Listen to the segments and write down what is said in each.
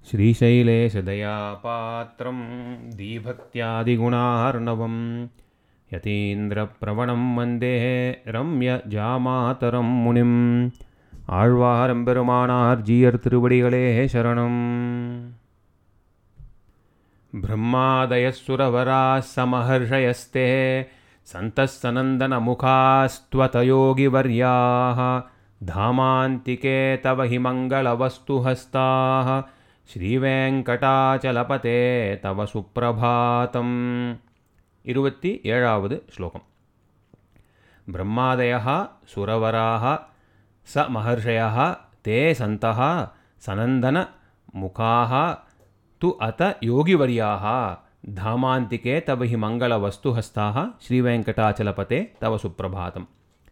श्रीशैलेशदयापात्रं दीभक्त्यादिगुणार्णवं यतीन्द्रप्रवणं वन्दे रम्यजामातरं मुनिम् ஆழ்வாரம்பெருமானார் திருவடிகளே சரணம் ब्रह्मादयः समहर्षयस्ते सन्तः सनन्दनमुखास्त्वतयोगिवर्याः धामान्तिके तव हि मङ्गलवस्तुहस्ताः श्रीवेङ्कटाचलपते तव सुप्रभातम् இருபத்தி ஏழாவது ஸ்லோகம் பிரம்மாதய சுரவராக ச மகர்ஷய தே சந்தः சனந்தன முகாः து அத யோகிவர்யாः தாமாந்திகே தவ ஹி மங்களவஸ்துஹஸ்தாः ஸ்ரீவேங்கடாச்சலபதே தவ சுப்பிரபாதம்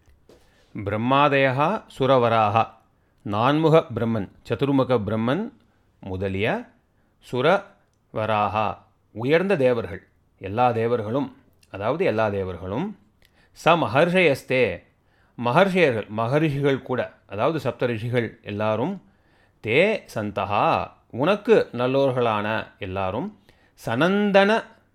பிரம்மாதய சுரவராக நான்முக பிரம்மன் சதுர்முக பிரம்மன் முதலிய சுரவராக உயர்ந்த தேவர்கள் எல்லா தேவர்களும் அதாவது எல்லா தேவர்களும் ச மகர்ஷயஸ்தே மகர்ஷியர்கள் மகரிஷிகள் கூட அதாவது சப்த ரிஷிகள் எல்லாரும் தே சந்தகா உனக்கு நல்லோர்களான எல்லாரும் சனந்தன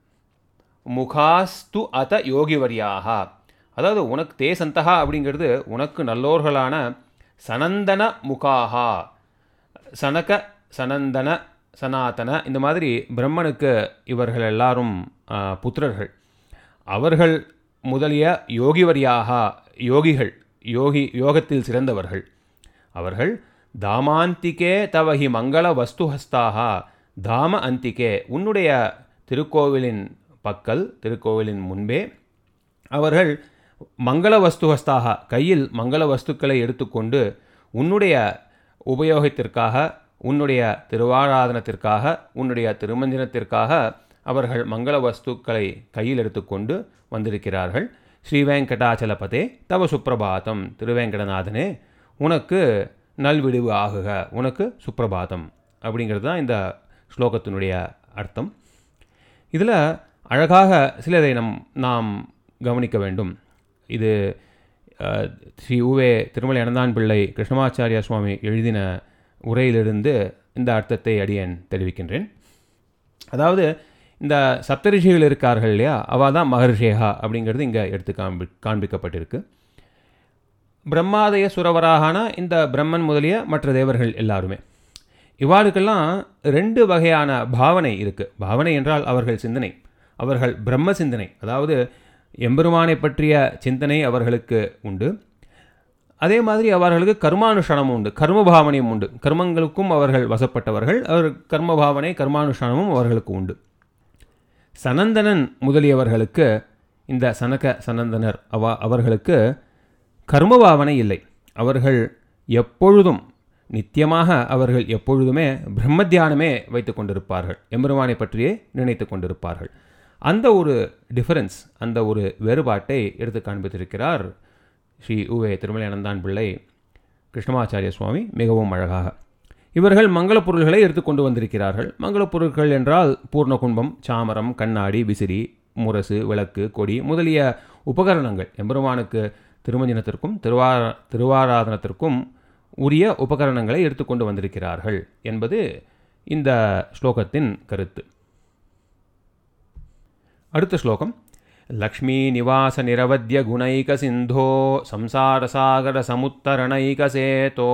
முகாஸ்து அத யோகிவரியாக அதாவது உனக்கு தே சந்தகா அப்படிங்கிறது உனக்கு நல்லோர்களான சனந்தன முகாகா சனக சனந்தன சனாதன இந்த மாதிரி பிரம்மனுக்கு இவர்கள் எல்லாரும் புத்திரர்கள் அவர்கள் முதலிய யோகிவரியாக யோகிகள் யோகி யோகத்தில் சிறந்தவர்கள் அவர்கள் தாமாந்திகே தவஹி மங்கள வஸ்துஹஸ்தாக தாம அந்திகே உன்னுடைய திருக்கோவிலின் பக்கல் திருக்கோவிலின் முன்பே அவர்கள் மங்கள வஸ்துஹஸ்தாக கையில் மங்கள வஸ்துக்களை எடுத்துக்கொண்டு உன்னுடைய உபயோகத்திற்காக உன்னுடைய திருவாராதனத்திற்காக உன்னுடைய திருமஞ்சனத்திற்காக அவர்கள் மங்கள வஸ்துக்களை கையில் எடுத்துக்கொண்டு வந்திருக்கிறார்கள் ஸ்ரீவேங்கடாச்சலபதே தவ சுப்பிரபாதம் திருவேங்கடநாதனே உனக்கு நல்விடிவு ஆகுக உனக்கு சுப்பிரபாதம் அப்படிங்கிறது தான் இந்த ஸ்லோகத்தினுடைய அர்த்தம் இதில் அழகாக சிலதை நம் நாம் கவனிக்க வேண்டும் இது ஸ்ரீ உவே திருமலை அனந்தான் பிள்ளை கிருஷ்ணமாச்சாரியா சுவாமி எழுதின உரையிலிருந்து இந்த அர்த்தத்தை அடியேன் தெரிவிக்கின்றேன் அதாவது இந்த சப்தரிஷிகள் இருக்கார்கள் இல்லையா அவள் தான் மகர்ஷேகா அப்படிங்கிறது இங்கே எடுத்து காண்பி காண்பிக்கப்பட்டிருக்கு பிரம்மாதய சுரவராகனா இந்த பிரம்மன் முதலிய மற்ற தேவர்கள் எல்லாருமே இவ்வாறுக்கெல்லாம் ரெண்டு வகையான பாவனை இருக்குது பாவனை என்றால் அவர்கள் சிந்தனை அவர்கள் பிரம்ம சிந்தனை அதாவது எம்பெருமானை பற்றிய சிந்தனை அவர்களுக்கு உண்டு அதே மாதிரி அவர்களுக்கு கர்மானுஷனமும் உண்டு கர்மபாவனையும் உண்டு கர்மங்களுக்கும் அவர்கள் வசப்பட்டவர்கள் அவர் கர்மபாவனை கர்மானுஷ்டானமும் அவர்களுக்கு உண்டு சனந்தனன் முதலியவர்களுக்கு இந்த சனக சனந்தனர் அவ அவர்களுக்கு கர்மபாவனை இல்லை அவர்கள் எப்பொழுதும் நித்தியமாக அவர்கள் எப்பொழுதுமே பிரம்ம தியானமே வைத்து கொண்டிருப்பார்கள் எம்பெருமானை பற்றியே நினைத்து கொண்டிருப்பார்கள் அந்த ஒரு டிஃபரன்ஸ் அந்த ஒரு வேறுபாட்டை எடுத்து காண்பித்திருக்கிறார் ஸ்ரீ உவே திருமலை அனந்தான் பிள்ளை கிருஷ்ணமாச்சாரிய சுவாமி மிகவும் அழகாக இவர்கள் மங்கள பொருள்களை எடுத்துக்கொண்டு வந்திருக்கிறார்கள் மங்கள பொருட்கள் என்றால் பூர்ண கும்பம் சாமரம் கண்ணாடி விசிறி முரசு விளக்கு கொடி முதலிய உபகரணங்கள் எம்பெருமானுக்கு திருமஞ்சனத்திற்கும் திருவார திருவாராதனத்திற்கும் உரிய உபகரணங்களை எடுத்துக்கொண்டு வந்திருக்கிறார்கள் என்பது இந்த ஸ்லோகத்தின் கருத்து அடுத்த ஸ்லோகம் लक्ष्मीनिवासनिरवध्यगुणैकसिन्धो संसारसागरसमुत्तरणैकसेतो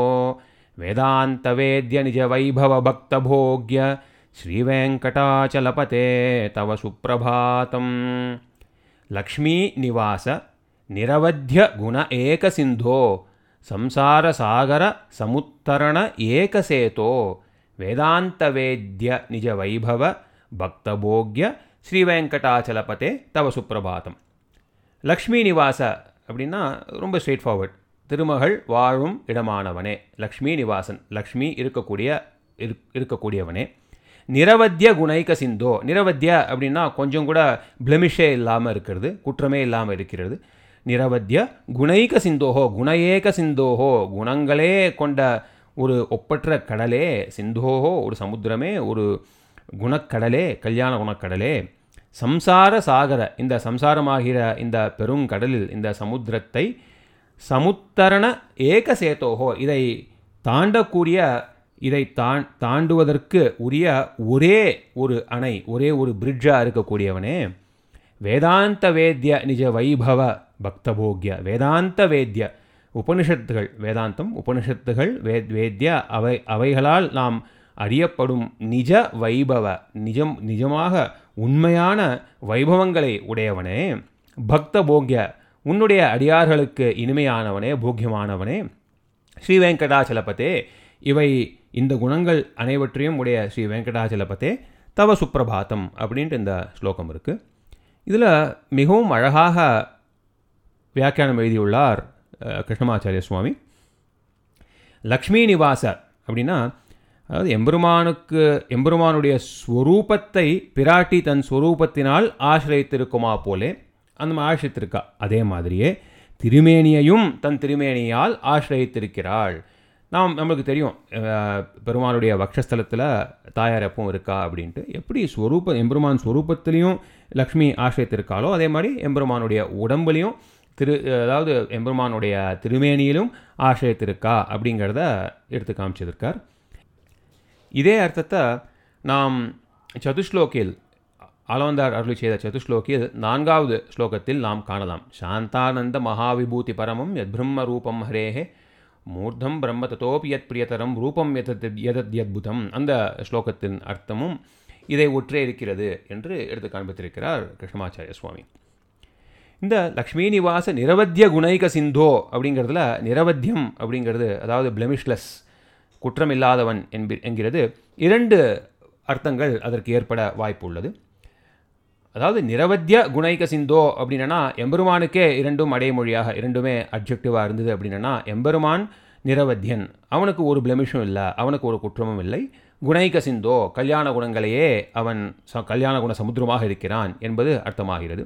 वेदान्तवेद्यनिजवैभवभक्तभोग्य श्रीवेङ्कटाचलपते तव सुप्रभातम् लक्ष्मीनिवास निरवध्यगुण एकसिन्धो संसारसागरसमुत्तरण एकसेतो वेदान्तवेद्यनिजवैभव भक्तभोग्य ஸ்ரீவேங்கடாச்சலபதே தவ சுப்பிரபாதம் லக்ஷ்மி நிவாச அப்படின்னா ரொம்ப ஸ்ட்ரெயிட் ஃபார்வர்ட் திருமகள் வாழும் இடமானவனே லக்ஷ்மி நிவாசன் லக்ஷ்மி இருக்கக்கூடிய இருக்கக்கூடியவனே நிரவத்திய குணைக்க சிந்தோ நிரவத்திய அப்படின்னா கொஞ்சம் கூட பிளமிஷே இல்லாமல் இருக்கிறது குற்றமே இல்லாமல் இருக்கிறது நிரவத்திய குணைக்க சிந்தோஹோ குணையேக சிந்தோஹோ குணங்களே கொண்ட ஒரு ஒப்பற்ற கடலே சிந்தோஹோ ஒரு சமுத்திரமே ஒரு குணக்கடலே கல்யாண குணக்கடலே சம்சார சாகர இந்த சம்சாரமாகிற இந்த பெருங்கடலில் இந்த சமுத்திரத்தை சமுத்தரண ஏக சேத்தோகோ இதை தாண்டக்கூடிய இதை தான் தாண்டுவதற்கு உரிய ஒரே ஒரு அணை ஒரே ஒரு பிரிட்ஜாக இருக்கக்கூடியவனே வேதாந்த வேத்ய நிஜ வைபவ பக்தபோக்ய வேதாந்த வேத்ய உபனிஷத்துகள் வேதாந்தம் உபனிஷத்துகள் வேத் வேத்ய அவை அவைகளால் நாம் அறியப்படும் நிஜ வைபவ நிஜம் நிஜமாக உண்மையான வைபவங்களை உடையவனே பக்த போக்ய உன்னுடைய அடியார்களுக்கு இனிமையானவனே போக்கியமானவனே ஸ்ரீ வெங்கடாச்சலபதே இவை இந்த குணங்கள் அனைவற்றையும் உடைய ஸ்ரீ வெங்கடாச்சலபதே தவ சுப்பிரபாதம் அப்படின்ட்டு இந்த ஸ்லோகம் இருக்குது இதில் மிகவும் அழகாக வியாக்கியானம் எழுதியுள்ளார் அஹ், கிருஷ்ணமாச்சாரிய சுவாமி லக்ஷ்மி நிவாச அப்படின்னா அதாவது எம்பெருமானுக்கு எம்பெருமானுடைய ஸ்வரூபத்தை பிராட்டி தன் ஸ்வரூபத்தினால் ஆசிரியத்திருக்குமா போலே அந்த மாதிரி ஆசிரியத்திருக்கா அதே மாதிரியே திருமேனியையும் தன் திருமேனியால் ஆசிரியத்திருக்கிறாள் நாம் நம்மளுக்கு தெரியும் அஹ், பெருமானுடைய வக்ஷஸ்தலத்தில் தாயார் எப்பவும் இருக்கா அப்படின்ட்டு எப்படி ஸ்வரூப எம்பெருமான் ஸ்வரூபத்திலையும் லக்ஷ்மி ஆசிரியத்திருக்காளோ அதே மாதிரி எம்பெருமானுடைய உடம்புலையும் திரு அதாவது எம்பெருமானுடைய திருமேனியிலும் ஆசிரியத்திருக்கா அப்படிங்கிறத எடுத்து காமிச்சிருக்கார் இதே அர்த்தத்தை நாம் சதுஸ்லோகில் ஆலவந்தார் அருளி செய்த சதுஸ்லோகியில் நான்காவது ஸ்லோகத்தில் நாம் காணலாம் சாந்தானந்த மகாவிபூதி பரமம் யத் பிரம்ம ரூபம் ஹரேஹே மூர்த்தம் பிரம்ம தத்தோபி யத் பிரியதரம் ரூபம் எதத் எதத் யத்புதம் அந்த ஸ்லோகத்தின் அர்த்தமும் இதை ஒற்றே இருக்கிறது என்று எடுத்து காண்பித்திருக்கிறார் கிருஷ்ணமாச்சாரிய சுவாமி இந்த லக்ஷ்மி நிவாச நிரவத்திய குணைக சிந்தோ அப்படிங்கிறதுல நிரவத்தியம் அப்படிங்கிறது அதாவது பிளெமிஷ்லெஸ் குற்றம் இல்லாதவன் என்பி என்கிறது இரண்டு அர்த்தங்கள் அதற்கு ஏற்பட வாய்ப்பு உள்ளது அதாவது நிரவத்திய குணைக சிந்தோ அப்படின்னா எம்பெருமானுக்கே இரண்டும் அடைமொழியாக இரண்டுமே அப்ஜெக்டிவாக இருந்தது அப்படின்னா எம்பெருமான் நிரவத்தியன் அவனுக்கு ஒரு பிளெமிஷும் இல்லை அவனுக்கு ஒரு குற்றமும் இல்லை குணைக சிந்தோ கல்யாண குணங்களையே அவன் ச கல்யாண குண சமுத்திரமாக இருக்கிறான் என்பது அர்த்தமாகிறது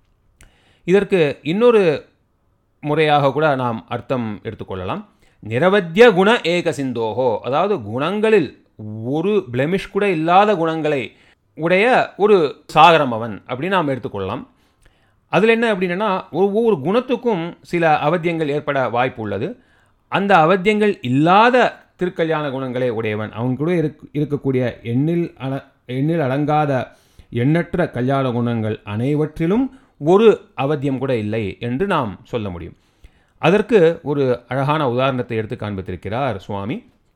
இதற்கு இன்னொரு முறையாக கூட நாம் அர்த்தம் எடுத்துக்கொள்ளலாம் நிரவத்திய குண ஏக சிந்தோஹோ அதாவது குணங்களில் ஒரு பிளெமிஷ் கூட இல்லாத குணங்களை உடைய ஒரு சாகரம் அவன் அப்படின்னு நாம் எடுத்துக்கொள்ளலாம் அதில் என்ன அப்படின்னா ஒவ்வொரு குணத்துக்கும் சில அவத்தியங்கள் ஏற்பட வாய்ப்பு உள்ளது அந்த அவத்தியங்கள் இல்லாத திருக்கல்யாண குணங்களை உடையவன் அவன் கூட இருக் இருக்கக்கூடிய எண்ணில் அல எண்ணில் அடங்காத எண்ணற்ற கல்யாண குணங்கள் அனைவற்றிலும் ஒரு அவத்தியம் கூட இல்லை என்று நாம் சொல்ல முடியும் அதற்கு ஒரு அழகான உதாரணத்தை எடுத்து காண்பித்திருக்கிறார் சுவாமி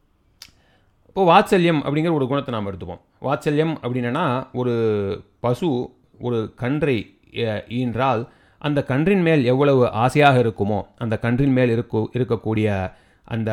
இப்போ வாத்சல்யம் அப்படிங்கிற ஒரு குணத்தை நாம் எடுத்துப்போம் வாத்சல்யம் அப்படின்னா ஒரு பசு ஒரு கன்றை அஹ், ஈன்றால் அந்த கன்றின் மேல் எவ்வளவு ஆசையாக இருக்குமோ அந்த கன்றின் மேல் இருக்க இருக்கக்கூடிய அந்த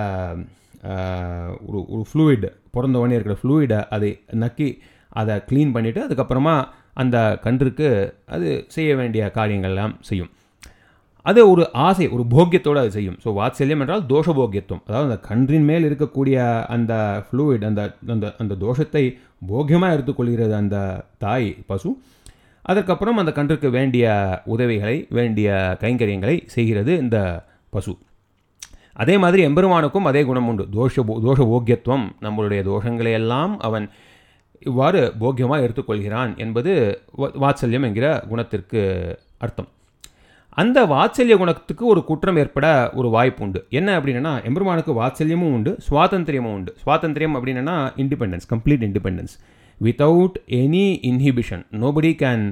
அஹ், ஒரு ஒரு ஃப்ளூயிட் பிறந்தவொடனே இருக்கிற ஃப்ளூயிடை அதை நக்கி அதை க்ளீன் பண்ணிவிட்டு அதுக்கப்புறமா அந்த கன்றுக்கு அது செய்ய வேண்டிய காரியங்கள்லாம் செய்யும் அது ஒரு ஆசை ஒரு போக்கியத்தோடு அது செய்யும் ஸோ வாத்சல்யம் என்றால் தோஷ போக்கியத்துவம் அதாவது அந்த கன்றின் மேல் இருக்கக்கூடிய அந்த ஃப்ளூயிட் அந்த அந்த அந்த தோஷத்தை போக்கியமாக எடுத்துக்கொள்கிறது அந்த தாய் பசு அதற்கப்புறம் அந்த கன்றுக்கு வேண்டிய உதவிகளை வேண்டிய கைங்கரியங்களை செய்கிறது இந்த பசு அதே மாதிரி எம்பெருமானுக்கும் அதே குணம் உண்டு தோஷ போ- தோஷ போக்கியத்துவம் நம்மளுடைய தோஷங்களை எல்லாம் அவன் இவ்வாறு போக்கியமாக எடுத்துக்கொள்கிறான் என்பது வா- வாத்சல்யம் என்கிற குணத்திற்கு அர்த்தம் அந்த வாத்சல்ய குணத்துக்கு ஒரு குற்றம் ஏற்பட ஒரு வாய்ப்பு உண்டு என்ன அப்படின்னா எம்பெருமானுக்கு வாத்சல்யமும் உண்டு சுவாதந்திரியமும் உண்டு சுவாதந்திரியம் அப்படின்னா independence complete independence without any inhibition nobody can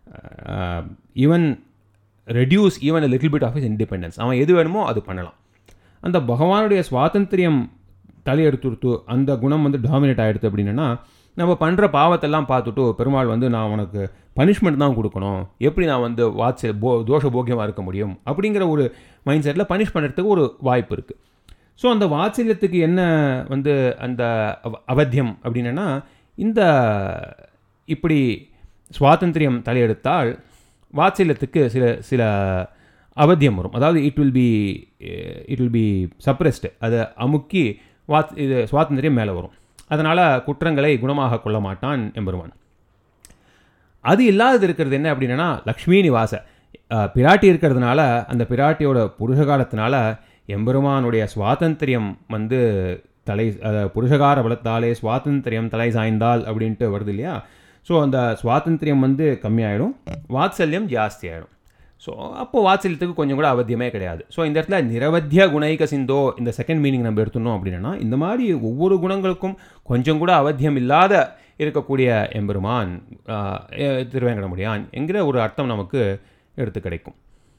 even reduce even a little bit of his independence அவன் எது வேணுமோ அது பண்ணலாம் அந்த பகவானுடைய சுவாதந்திரியம் தலையெடுத்துடுத்து அந்த குணம் வந்து டாமினேட் ஆகிடுது அப்படின்னா நம்ம பண்ணுற பாவத்தெல்லாம் பார்த்துட்டு பெருமாள் வந்து நான் உனக்கு பனிஷ்மெண்ட் தான் கொடுக்கணும் எப்படி நான் வந்து வாட்ச போ தோஷ போக்கியமாக இருக்க முடியும் அப்படிங்கிற ஒரு மைண்ட் செட்டில் பனிஷ் பண்ணுறதுக்கு ஒரு வாய்ப்பு இருக்குது ஸோ அந்த வாத்சல்யத்துக்கு என்ன வந்து அந்த அவ- அவத்தியம் அப்படின்னா இந்த இப்படி சுவாதந்திரியம் தலையெடுத்தால் வாத்சல்யத்துக்கு சில சில அவத்தியம் வரும் அதாவது it will be it will be suppressed அதை அமுக்கி வாத் இது சுவாதந்திரியம் மேலே வரும் அதனால் குற்றங்களை குணமாக கொள்ள மாட்டான் எம்பெருமான் அது இல்லாதது இருக்கிறது என்ன அப்படின்னா லக்ஷ்மி நிவாச அஹ், பிராட்டி இருக்கிறதுனால அந்த பிராட்டியோட புருஷகாலத்தினால எம்பெருமானுடைய சுவாதந்திரியம் வந்து தலை அஹ், புருஷகார பலத்தாலே சுவாதந்திரியம் தலை சாய்ந்தால் அப்படின்ட்டு வருது இல்லையா ஸோ அந்த சுவாதந்திரியம் வந்து கம்மியாயிடும் வாத்சல்யம் ஜாஸ்தி ஆகிடும் ஸோ அப்போது வாத்சல்யத்துக்கு கொஞ்சம் கூட அவத்தியமே கிடையாது ஸோ இந்த இடத்துல நிரவத்திய குணைக சிந்தோ இந்த செகண்ட் மீனிங் நம்ம எடுத்துனோம் அப்படின்னா இந்த மாதிரி ஒவ்வொரு குணங்களுக்கும் கொஞ்சம் கூட அவத்தியம் இல்லாத இருக்கக்கூடிய எம்பெருமான் ஆஹ், எ- திருவேங்கடமுடியான் என்கிற ஒரு அர்த்தம் நமக்கு எடுத்து கிடைக்கும்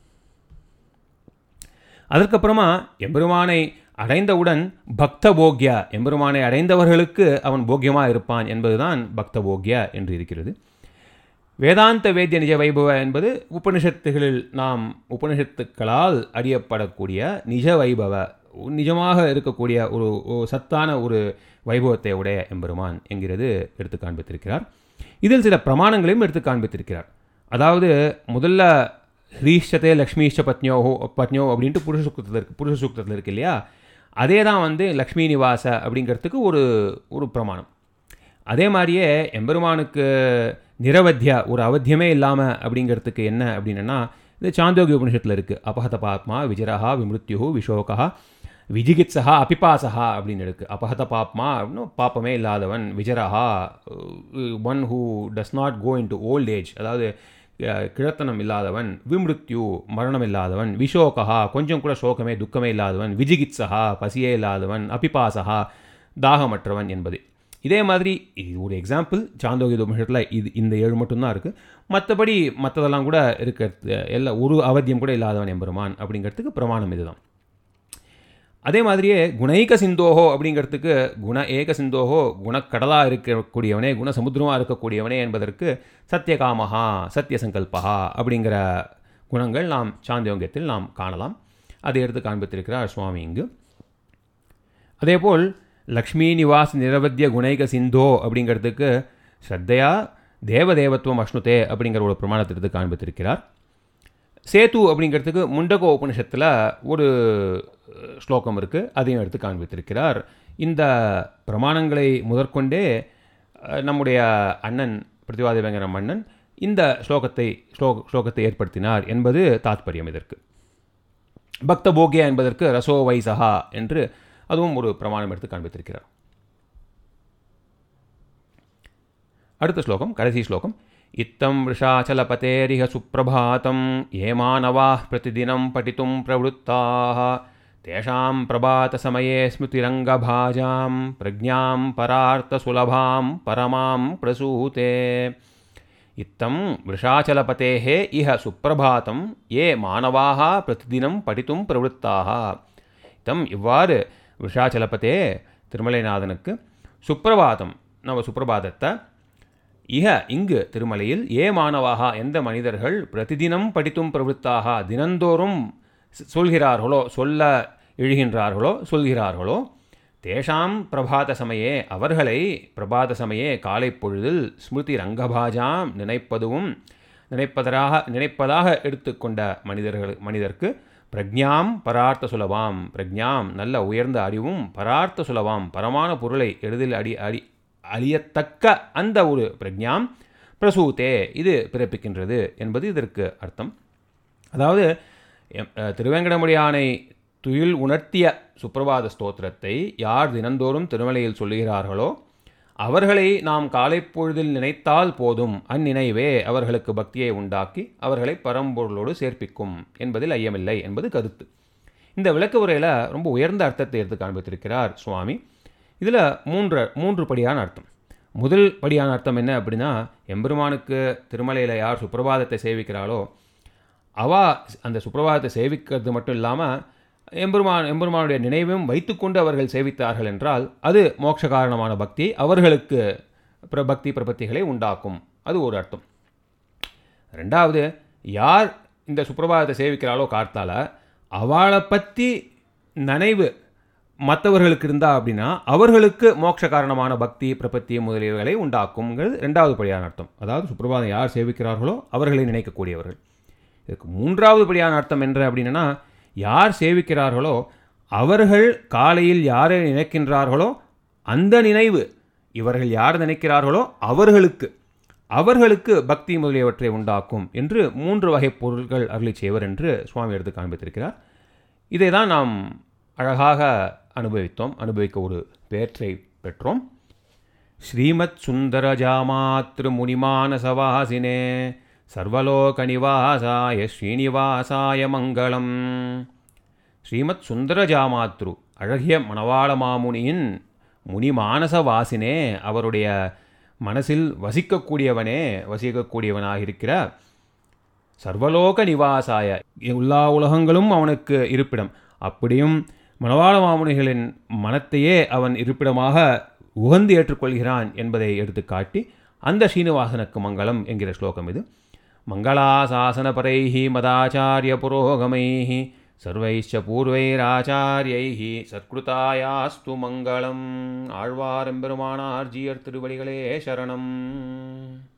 அதற்கப்புறமா எம்பெருமானை அடைந்தவுடன் பக்த போக்ய எம்பெருமானை அடைந்தவர்களுக்கு அவன் போக்கியமாக இருப்பான் என்பதுதான் பக்த போக்ய என்று இருக்கிறது வேதாந்த வேத்திய நிஜ வைபவ என்பது உபனிஷத்துகளில் நாம் உபனிஷத்துக்களால் அறியப்படக்கூடிய நிஜ வைபவ நிஜமாக இருக்கக்கூடிய ஒரு ஒரு சத்தான ஒரு வைபவத்தை உடைய எம்பெருமான் என்கிறது எடுத்து காண்பித்திருக்கிறார் இதில் சில பிரமாணங்களையும் எடுத்து காண்பித்திருக்கிறார் அதாவது முதல்ல ஹ்ரீஷத்தே லக்ஷ்மீஷ பத்னியோ பத்னியோ அப்படின்ட்டு புருஷ சுக்தத்தில் இருக்கு புருஷ சுக்தத்தில் இருக்கு இல்லையா அதே தான் வந்து லக்ஷ்மி நிவாச அப்படிங்கிறதுக்கு ஒரு ஒரு பிரமாணம் அதே மாதிரியே எம்பெருமானுக்கு நிரவத்திய ஒரு அவத்தியமே இல்லாமல் அப்படிங்கிறதுக்கு என்ன அப்படின்னா இது சாந்தோகி உபனிஷத்தில் இருக்குது அபஹத பாப்மா விஜரஹா விமிருத்யு விஷோகா விஜிகித்சா அபிபாசஹா அப்படின்னு இருக்குது அபஹத பாப்மா அப்படின்னா பாப்பமே இல்லாதவன் விஜரஹா one who does not go in to old age அதாவது அஹ், கிழத்தனம் இல்லாதவன் விமிருத்யு மரணம் இல்லாதவன் விஷோகா கொஞ்சம் கூட சோகமே துக்கமே இல்லாதவன் விஜிகித்சா பசியே இல்லாதவன் அபிபாசஹா தாகமற்றவன் என்பது இதே மாதிரி இது ஒரு எக்ஸாம்பிள் சாந்தோகி உபனிஷத்தில் இது இந்த ஏழு மட்டும்தான் இருக்குது மற்றபடி மற்றதெல்லாம் கூட இருக்கிறது எல்லா ஒரு அவத்தியம் கூட இல்லாதவன் எம்பெருமான் அப்படிங்கிறதுக்கு பிரமாணம் இதுதான் அதே மாதிரியே குணைக சிந்தோஹோ அப்படிங்கிறதுக்கு குண ஏக சிந்தோஹோ குணக்கடலாக இருக்கக்கூடியவனே குணசமுத்திரமாக இருக்கக்கூடியவனே என்பதற்கு சத்தியகாமஹா சத்தியசங்கல்பஹா அப்படிங்கிற குணங்கள் நாம் சாந்தியோங்கியத்தில் நாம் காணலாம் அதை எடுத்து காண்பித்திருக்கிறார் சுவாமி இங்கு அதேபோல் லக்ஷ்மி நிவாஸ் நிரவத்திய குணைக சிந்தோ அப்படிங்கிறதுக்கு ஸ்ரத்தையா தேவதேவத்துவம் அஷ்ணுதே அப்படிங்கிற ஒரு பிரமாணத்தை எடுத்து காண்பித்திருக்கிறார் சேது அப்படிங்கிறதுக்கு முண்டகோ உபனிஷத்தில் ஒரு அஹ், ஸ்லோகம் இருக்குது அதையும் எடுத்து காண்பித்திருக்கிறார் இந்த பிரமாணங்களை முதற்கொண்டே அஹ், நம்முடைய அண்ணன் பிரதிவாதி வெங்கர மன்னன் இந்த ஸ்லோகத்தை ஸ்லோக ஸ்லோகத்தை ஏற்படுத்தினார் என்பது தாத்பரியம் இதற்கு பக்த போகியா என்பதற்கு ரசோ வைசஹா என்று அதுவும் ஒரு பிரமாணம் எடுத்து காண்பித்திருக்கிறார் அடுத்த ஸ்லோகம் கடைசி ஸ்லோகம் இத்தம் விஷாச்சலபதேரிக சுப்பிரபாதம் ஏ மானவாः பிரதிதினம் படித்தும் பிரவృత్తాः தேஷாம் பிரபாதசமயே ஸ்மிருதிரங்கபாஜாம் பிரஜாம் பரார்த்தசுலபாம் பரமாம் பிரசூதே இத்தம் விஷாச்சலபதேः இஹ சுப்பிரபாதம் ஏ மானவாः பிரதிதினம் படித்தும் பிரவృత్తాः இத்தம் இவ்வாறு விஷாச்சலபதே திருமலைநாதனுக்கு சுப்பிரபாதம் நம்ம சுப்பிரபாதத்தை இஹ இங்கு திருமலையில் ஏ மாணவாக எந்த மனிதர்கள் பிரதிதினம் படித்தும் பிரவృత్తాக தினந்தோறும் ஸ்- சொல்கிறார்களோ சொல்ல எழுகின்றார்களோ சொல்கிறார்களோ தேஷாம் பிரபாத சமயே அவர்களை பிரபாத சமயே காலை பொழுதில் ஸ்மிருதி ரங்கபாஜாம் நினைப்பதுவும் நினைப்பதராக நினைப்பதாக எடுத்துக்கொண்ட மனிதர்கள் மனிதர்க்கு பிரக்ஞாம் பரார்த்த சுலபாம் பிரக்ஞாம் நல்ல உயர்ந்த அறிவும் பரார்த்த சுலபாம் பரமான பொருளை எளிதில் அடி அடி அழியத்தக்க அந்த ஒரு பிரக்ஞாம் பிரசூத்தே இது பிறப்பிக்கின்றது என்பது இதற்கு அர்த்தம் அதாவது எம், அஹ், திருவேங்கடமுடியானை துயில் உணர்த்திய சுப்பிரபாத ஸ்தோத்திரத்தை யார் தினந்தோறும் திருமலையில் சொல்லுகிறார்களோ அவர்களை நாம் காலை பொழுதில் நினைத்தால் போதும் அந்நினைவே அவர்களுக்கு பக்தியை உண்டாக்கி அவர்களை பரம்பொருளோடு சேர்ப்பிக்கும் என்பதில் ஐயமில்லை என்பது கருத்து இந்த விளக்க உரையில் ரொம்ப உயர்ந்த அர்த்தத்தை எடுத்து காண்பித்திருக்கிறார் சுவாமி இதில் மூன்று மூன்று படியான அர்த்தம் முதல் படியான அர்த்தம் என்ன அப்படின்னா எம்பெருமானுக்கு திருமலையில் யார் சுப்பிரபாதத்தை சேவிக்கிறாளோ அவா அந்த சுப்பிரபாதத்தை சேவிக்கிறது மட்டும் இல்லாமல் எம்பெருமான் எம்பெருமானுடைய நினைவும் வைத்துக்கொண்டு அவர்கள் சேவித்தார்கள் என்றால் அது மோட்ச காரணமான பக்தி அவர்களுக்கு பிர பக்தி பிரபத்திகளை உண்டாக்கும் அது ஒரு அர்த்தம் ரெண்டாவது யார் இந்த சுப்பிரபாதத்தை சேவிக்கிறாளோ கார்த்தால அவளை பற்றி நினைவு மற்றவர்களுக்கு இருந்தா அப்படின்னா அவர்களுக்கு மோட்ச காரணமான பக்தி பிரபத்தி முதலியவைகளை உண்டாக்குங்கிறது ரெண்டாவது படியான அர்த்தம் அதாவது சுப்பிரபாதம் யார் சேவிக்கிறார்களோ அவர்களை நினைக்கக்கூடியவர்கள் இதுக்கு மூன்றாவது படியான அர்த்தம் என்ன அப்படின்னா யார் சேவிக்கிறார்களோ அவர்கள் காலையில் யாரை நினைக்கின்றார்களோ அந்த நினைவு இவர்கள் யார் நினைக்கிறார்களோ அவர்களுக்கு அவர்களுக்கு பக்தி முதலியவற்றை உண்டாக்கும் என்று மூன்று வகை பொருட்கள் அருளி செய்வர் என்று சுவாமி எடுத்து காண்பித்திருக்கிறார் இதை தான் நாம் அழகாக அனுபவித்தோம் அனுபவிக்க ஒரு பேற்றை பெற்றோம் ஸ்ரீமத் சுந்தர ஜாமாத்ரு முனிமான சவாசினே சர்வலோகநிவாசாய ஸ்ரீனிவாசாய மங்களம் ஸ்ரீமத் சுந்தரஜாமாத்ரு அழகிய மணவாள மாமுனியின் முனி மானச வாசினே அவருடைய மனசில் வசிக்கக்கூடியவனே வசிக்கக்கூடியவனாக இருக்கிற சர்வலோக நிவாசாய எல்லா உலகங்களும் அவனுக்கு இருப்பிடம் அப்படியும் மணவாள மாமுனிகளின் மனத்தையே அவன் இருப்பிடமாக உகந்து ஏற்றுக்கொள்கிறான் என்பதை எடுத்து காட்டி அந்த ஸ்ரீனிவாசனுக்கு மங்களம் என்கிற ஸ்லோகம் இது மங்களாசாசனபரைः மதாச்சாரிய புரோகமைः சர்வைश्च பூர்வைராச்சாரியைः சத்கிருதாயாஸ்து மங்களம் ஆழ்வாரெம்பெருமானார் ஜீயர் திருவடிகளே சரணம்